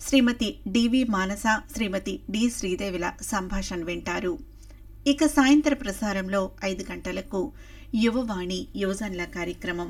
శ్రీమతి డివి మానస శ్రీమతి D శ్రీదేవిల సంభాషణ వింటారు ఇక సాయంత్ర ప్రసారంలో ఐదు గంటలకు యువవాణి యువజనుల కార్యక్రమం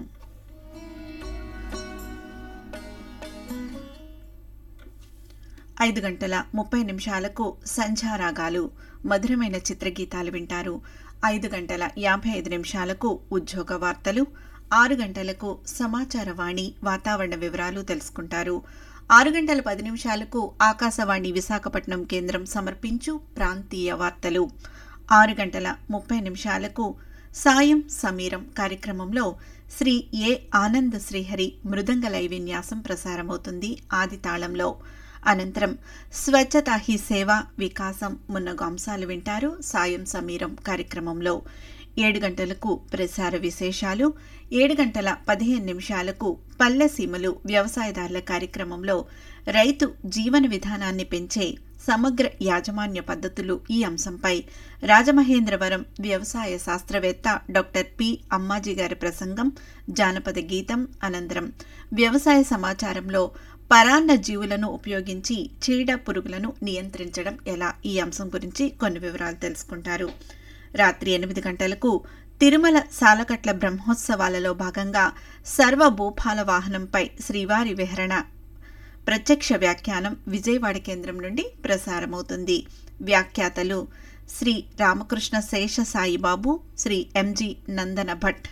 ఐదు గంటల ముప్పై నిమిషాలకు సంధ్యారాగాలు మధురమైన చిత్రగీతాలు వింటారు ఐదు గంటల యాభై ఐదు నిమిషాలకు ఉద్యోగ వార్తలు ఆరు గంటలకు సమాచార వాణి వాతావరణ వివరాలు తెలుసుకుంటారు ఆరు గంటల పది నిమిషాలకు ఆకాశవాణి విశాఖపట్నం కేంద్రం సమర్పించు ప్రాంతీయ వార్తలు ఆరు గంటల ముప్పై నిమిషాలకు సాయం సమీరం కార్యక్రమంలో శ్రీ ఏ ఆనంద్ శ్రీహరి మృదంగ లయ విన్యాసం ప్రసారమవుతుంది ఆది తాళంలో అనంతరం స్వచ్ఛతా హీ సేవ వికాసం మున్నగు అంశాలు వింటారు సాయం సమీరం కార్యక్రమంలో ఏడు గంటలకు ప్రసార విశేషాలు ఏడు గంటల పదిహేను నిమిషాలకు పల్లె సీమలు వ్యవసాయదారుల కార్యక్రమంలో రైతు జీవన విధానాన్ని పెంచే సమగ్ర యాజమాన్య పద్ధతులు ఈ అంశంపై రాజమహేంద్రవరం వ్యవసాయ శాస్త్రవేత్త డాక్టర్ పి అమ్మాజీ గారి ప్రసంగం జానపద గీతం అనంతరం వ్యవసాయ సమాచారంలో పరాన్న జీవులను ఉపయోగించి చీడ పురుగులను నియంత్రించడం ఎలా ఈ అంశం గురించి కొన్ని వివరాలు తెలుసుకుంటారు రాత్రి ఎనిమిది గంటలకు తిరుమల సాలకట్ల బ్రహ్మోత్సవాలలో భాగంగా సర్వభూపాల వాహనంపై శ్రీవారి విహరణ ప్రత్యక్ష వ్యాఖ్యానం విజయవాడ కేంద్రం నుండి ప్రసారమవుతుంది వ్యాఖ్యాతలు శ్రీ రామకృష్ణ శేష సాయిబాబు శ్రీ ఎంజి నందన భట్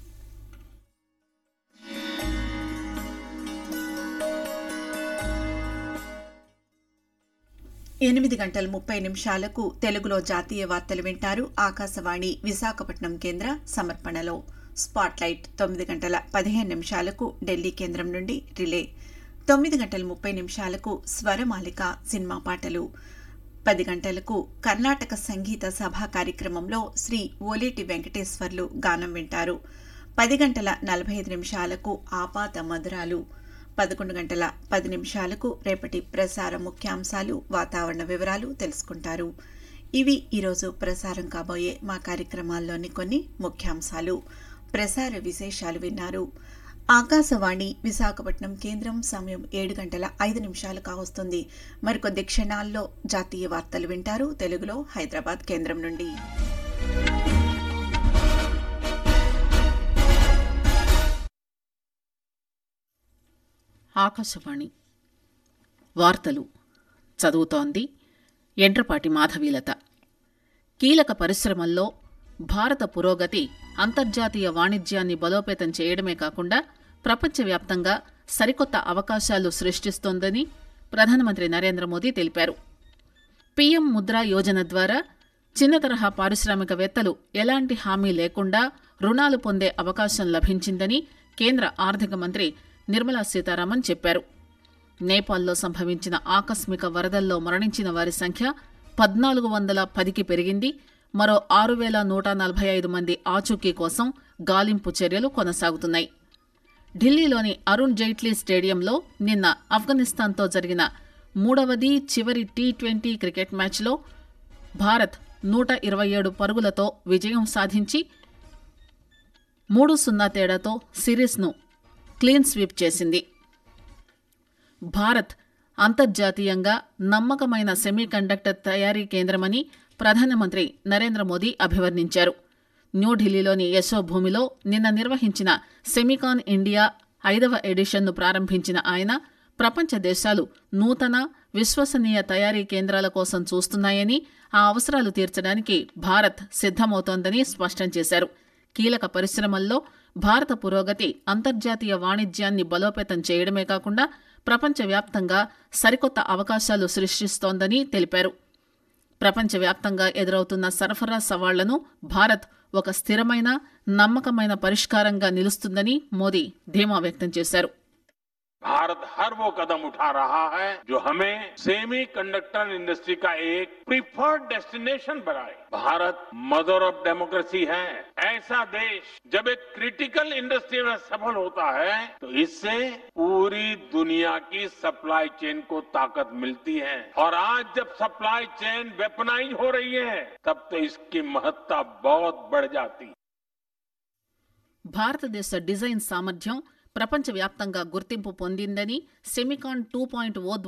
ఎనిమిది గంటల ముప్పై నిమిషాలకు తెలుగులో జాతీయ వార్తలు వింటారు ఆకాశవాణి విశాఖపట్నం కేంద్ర సమర్పణలో స్పాట్లైట్ తొమ్మిది గంటల పదిహేను నిమిషాలకు ఢిల్లీ కేంద్రం నుండి రిలే తొమ్మిది గంటల ముప్పై నిమిషాలకు స్వరమాలిక సినిమా పాటలు పది గంటలకు కర్ణాటక సంగీత సభా కార్యక్రమంలో శ్రీ ఓలేటి వెంకటేశ్వర్లు గానం వింటారు పది గంటల నలభై ఐదు నిమిషాలకు ఆపాత మధురాలు పదకొండు గంటల పది నిమిషాలకు రేపటి ప్రసార ముఖ్యాంశాలు వాతావరణ వివరాలు తెలుసుకుంటారు ఇవి ఈరోజు ప్రసారం కాబోయే మా కార్యక్రమాల్లోని కొన్ని ముఖ్యాంశాలు ప్రసార విశేషాలు విన్నారు ఆకాశవాణి విశాఖపట్నం కేంద్రం సమయం ఏడు గంటల ఐదు నిమిషాలు కావస్తుంది మరికొద్ది క్షణాల్లో జాతీయ వార్తలు వింటారు తెలుగులో హైదరాబాద్ కేంద్రం నుండి ఆకాశవాణి వార్తలు చదువుతోంది ఎండ్రపాటి మాధవీలత కీలక పరిశ్రమల్లో భారత పురోగతి అంతర్జాతీయ వాణిజ్యాన్ని బలోపేతం చేయడమే కాకుండా ప్రపంచవ్యాప్తంగా సరికొత్త అవకాశాలు సృష్టిస్తోందని ప్రధానమంత్రి నరేంద్ర మోదీ తెలిపారు పీఎం ముద్రా యోజన ద్వారా చిన్న తరహా పారిశ్రామికవేత్తలు ఎలాంటి హామీ లేకుండా రుణాలు పొందే అవకాశం లభించిందని కేంద్ర ఆర్థిక మంత్రి నిర్మలా సీతారామన్ చెప్పారు నేపాల్లో సంభవించిన ఆకస్మిక వరదల్లో మరణించిన వారి సంఖ్య పద్నాలుగు వందల పదికి పెరిగింది మరో ఆరు వేల నూట నలభై ఐదు మంది ఆచూకీ కోసం గాలింపు చర్యలు కొనసాగుతున్నాయి ఢిల్లీలోని అరుణ్ జైట్లీ స్టేడియంలో నిన్న ఆఫ్ఘనిస్తాన్తో జరిగిన మూడవది చివరి టీ ట్వంటీ క్రికెట్ మ్యాచ్లో భారత్ నూట ఇరవై ఏడు పరుగులతో విజయం సాధించి మూడు సున్నా తేడాతో సిరీస్ను క్లీన్ స్వీప్ చేసింది భారత్ అంతర్జాతీయంగా నమ్మకమైన సెమీకండక్టర్ తయారీ కేంద్రమని ప్రధానమంత్రి నరేంద్ర మోదీ అభివర్ణించారు న్యూఢిల్లీలోని యశోభూమిలో నిన్న నిర్వహించిన సెమికాన్ ఇండియా ఐదవ ఎడిషన్ను ప్రారంభించిన ఆయన ప్రపంచ దేశాలు నూతన విశ్వసనీయ తయారీ కేంద్రాల కోసం చూస్తున్నాయని ఆ అవసరాలు తీర్చడానికి భారత్ సిద్దమవుతోందని స్పష్టం చేశారు కీలక పరిశ్రమల్లో భారత పురోగతి అంతర్జాతీయ వాణిజ్యాన్ని బలోపేతం చేయడమే కాకుండా ప్రపంచవ్యాప్తంగా సరికొత్త అవకాశాలు సృష్టిస్తోందని తెలిపారు ప్రపంచవ్యాప్తంగా ఎదురవుతున్న సరఫరా సవాళ్లను భారత్ ఒక స్థిరమైన నమ్మకమైన పరిష్కారంగా నిలుస్తుందని మోదీ ధీమా వ్యక్తం చేశారు भारत हर वो कदम उठा रहा है जो हमें सेमी कंडक्टर इंडस्ट्री का एक प्रीफर्ड डेस्टिनेशन बनाए भारत मदर ऑफ डेमोक्रेसी है ऐसा देश जब एक क्रिटिकल इंडस्ट्री में सफल होता है तो इससे पूरी दुनिया की सप्लाई चेन को ताकत मिलती है और आज जब सप्लाई चेन वेपनाइज हो रही है तब तो इसकी महत्ता बहुत बढ़ जाती है భారతదేశ డిజైన్ సామర్థ్యం ప్రపంచవ్యాప్తంగా గుర్తింపు పొందిందని సెమికాన్ టూ పాయింట్ ఓ